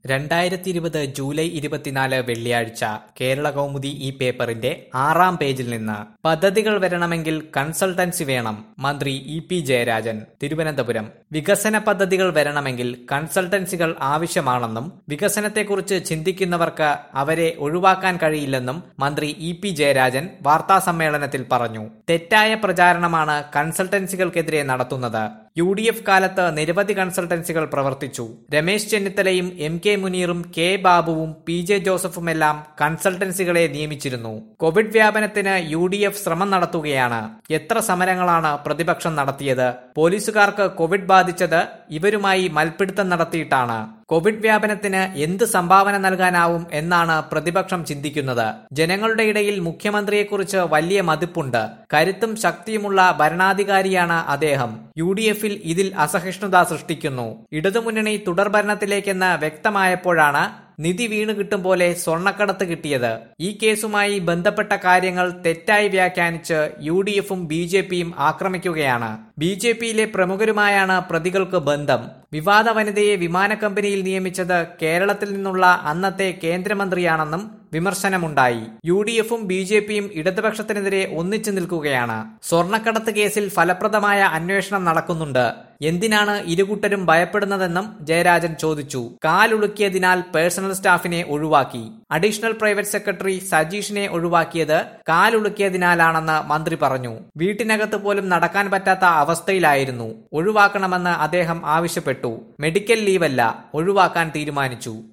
രണ്ടായിരത്തി ഇരുപത് ജൂലൈ ഇരുപത്തിനാല് വെള്ളിയാഴ്ച കേരള കൗമുദി ഈ പേപ്പറിന്റെ ആറാം പേജിൽ നിന്ന് പദ്ധതികൾ വരണമെങ്കിൽ കൺസൾട്ടൻസി വേണം മന്ത്രി ഇ പി ജയരാജൻ തിരുവനന്തപുരം വികസന പദ്ധതികൾ വരണമെങ്കിൽ കൺസൾട്ടൻസികൾ ആവശ്യമാണെന്നും വികസനത്തെക്കുറിച്ച് ചിന്തിക്കുന്നവർക്ക് അവരെ ഒഴിവാക്കാൻ കഴിയില്ലെന്നും മന്ത്രി ഇ പി ജയരാജൻ വാർത്താസമ്മേളനത്തിൽ പറഞ്ഞു തെറ്റായ പ്രചാരണമാണ് കൺസൾട്ടൻസികൾക്കെതിരെ നടത്തുന്നത് യു ഡി എഫ് കാലത്ത് നിരവധി കൺസൾട്ടൻസികൾ പ്രവർത്തിച്ചു രമേശ് ചെന്നിത്തലയും എം കെ മുനീറും കെ ബാബുവും പി ജെ ജോസഫുമെല്ലാം കൺസൾട്ടൻസികളെ നിയമിച്ചിരുന്നു കോവിഡ് വ്യാപനത്തിന് യു ഡി എഫ് ശ്രമം നടത്തുകയാണ് എത്ര സമരങ്ങളാണ് പ്രതിപക്ഷം നടത്തിയത് പോലീസുകാർക്ക് കോവിഡ് ബാധിച്ചത് ഇവരുമായി മൽപ്പിടുത്തം നടത്തിയിട്ടാണ് കോവിഡ് വ്യാപനത്തിന് എന്ത് സംഭാവന നൽകാനാവും എന്നാണ് പ്രതിപക്ഷം ചിന്തിക്കുന്നത് ജനങ്ങളുടെ ഇടയിൽ മുഖ്യമന്ത്രിയെക്കുറിച്ച് വലിയ മതിപ്പുണ്ട് കരുത്തും ശക്തിയുമുള്ള ഭരണാധികാരിയാണ് അദ്ദേഹം യു ഡി എഫിൽ ഇതിൽ അസഹിഷ്ണുത സൃഷ്ടിക്കുന്നു ഇടതുമുന്നണി തുടർഭരണത്തിലേക്കെന്ന് വ്യക്തമായപ്പോഴാണ് നിധി വീണു കിട്ടും പോലെ സ്വർണ്ണക്കടത്ത് കിട്ടിയത് ഈ കേസുമായി ബന്ധപ്പെട്ട കാര്യങ്ങൾ തെറ്റായി വ്യാഖ്യാനിച്ച് യു ഡി എഫും ബി ജെ പിയും ആക്രമിക്കുകയാണ് ബി ജെ പിയിലെ പ്രമുഖരുമായാണ് പ്രതികൾക്ക് ബന്ധം വിവാദ വനിതയെ വിമാന കമ്പനിയിൽ നിയമിച്ചത് കേരളത്തിൽ നിന്നുള്ള അന്നത്തെ കേന്ദ്രമന്ത്രിയാണെന്നും വിമർശനമുണ്ടായി യു ഡി എഫും ബി ജെ പിയും ഇടതുപക്ഷത്തിനെതിരെ ഒന്നിച്ചു നിൽക്കുകയാണ് സ്വർണ്ണക്കടത്ത് കേസിൽ ഫലപ്രദമായ അന്വേഷണം നടക്കുന്നുണ്ട് എന്തിനാണ് ഇരുകൂട്ടരും ഭയപ്പെടുന്നതെന്നും ജയരാജൻ ചോദിച്ചു കാലുളുക്കിയതിനാൽ പേഴ്സണൽ സ്റ്റാഫിനെ ഒഴിവാക്കി അഡീഷണൽ പ്രൈവറ്റ് സെക്രട്ടറി സജീഷിനെ ഒഴിവാക്കിയത് കാലുളുക്കിയതിനാലാണെന്ന് മന്ത്രി പറഞ്ഞു വീട്ടിനകത്ത് പോലും നടക്കാൻ പറ്റാത്ത അവസ്ഥയിലായിരുന്നു ഒഴിവാക്കണമെന്ന് അദ്ദേഹം ആവശ്യപ്പെട്ടു മെഡിക്കൽ ലീവല്ല ഒഴിവാക്കാൻ തീരുമാനിച്ചു